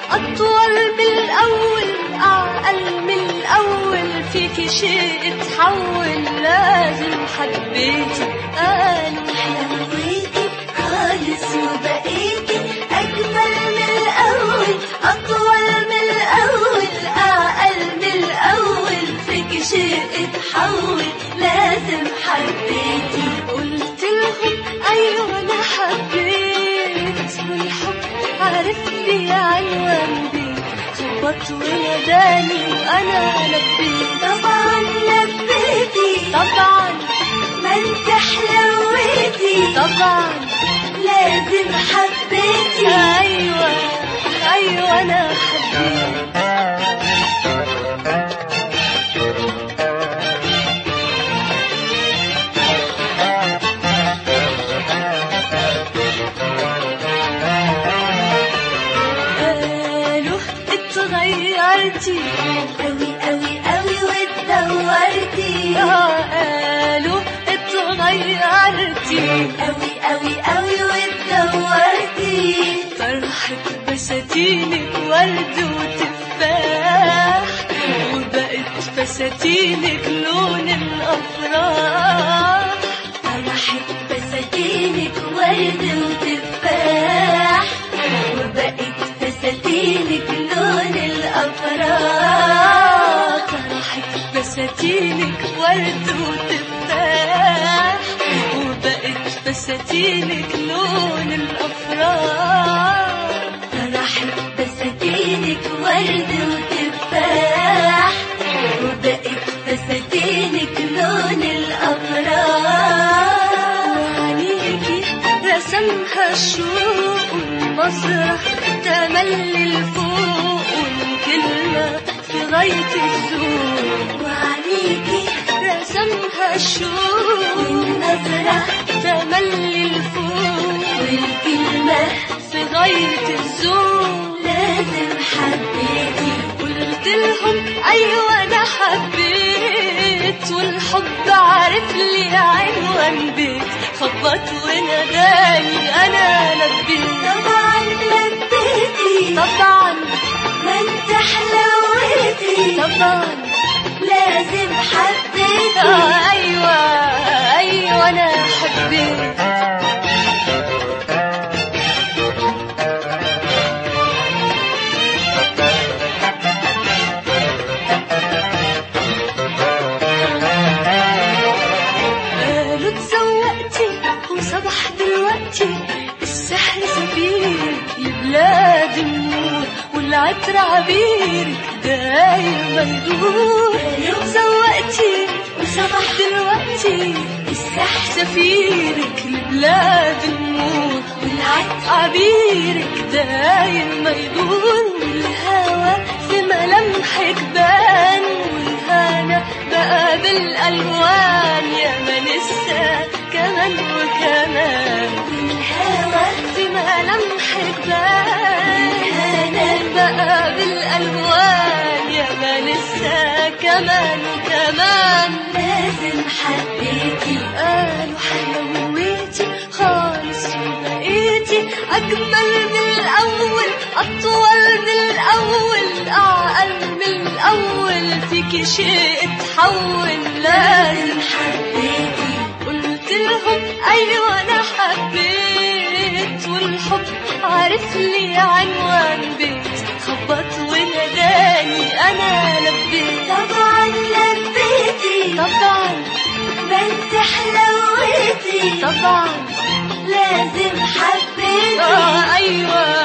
أطول من الأول أعقل من الأول فيكي شيء اتحول لازم حبيتي قالوا حلويتي خالص وبقيتي أجمل من الأول أطول من الأول أعقل من الأول فيك شيء اتحول لازم حبيتي قلت لهم أيوة أنا حبيت والحب عرف لي عنوان بيت خبط وناداني وأنا لبيت طبعا لبيتي طبعا ما انت حلويتي طبعا لازم حبيتي أيوة أيوة أنا حبيت قالوا اتغيرتي أوي أوي أوي واتدورتي آه، قالوا اتغيرتي أوي أوي أوي واتدورتي طرحت بساتينك ورد وتفاح وبقت فساتينك لون الأفراح فرحت بساتينك ورد وتفاح وبقت فساتينك لون الأفراح طرحت بساتينك ورد وتفاح وبقت فساتينك لون الأفراح فرحت بساتينك ورد وتفاح وبقت فساتينك لون الأفراح وعليكي رسمها الشوق والمسرح تملي الفوق والكلمة في غاية الذوق وعليكي رسمها الشوق والنظرة تملي الفوق والكلمة في غاية الذوق لازم حبيتي قلت لهم أيوة أنا حبيت والحب عارف لي عنوان بيت خبط وناداني أنا لبيت طبعا لبيتي طبعا ما انت حلويتي طبعا لازم حبيتي آه أيوة أيوة أنا حبيت قالوا اتزوقتي وصبح دلوقتي السحر سفير لبلاد النور والعطر عبيرك دايما يدور قالوا اتزوقتي وصبح دلوقتي السحر سفيرك لبلاد النور والعطر عبيرك دايما يدور والهوى في ملامحك بان والهنا بقى بالألوان يا ما لسه كمان وكمان الهوى في ملامحك بان الهنا بقى بالألوان يا ما لسه كمان وكمان لازم حبيتي قالوا حلويتي خالص وبقيتي أجمل من الأول أطول من الأول أعقل من الأول فيكي شيء اتحول لازم حبيتي قلت لهم أيوة أنا حبيت والحب عارف لي عنوان بيت خبط وناداني أنا لبيت طبعا لبيتي طبعا ما انت حلويتي طبعا لازم حبيتي آه أيوة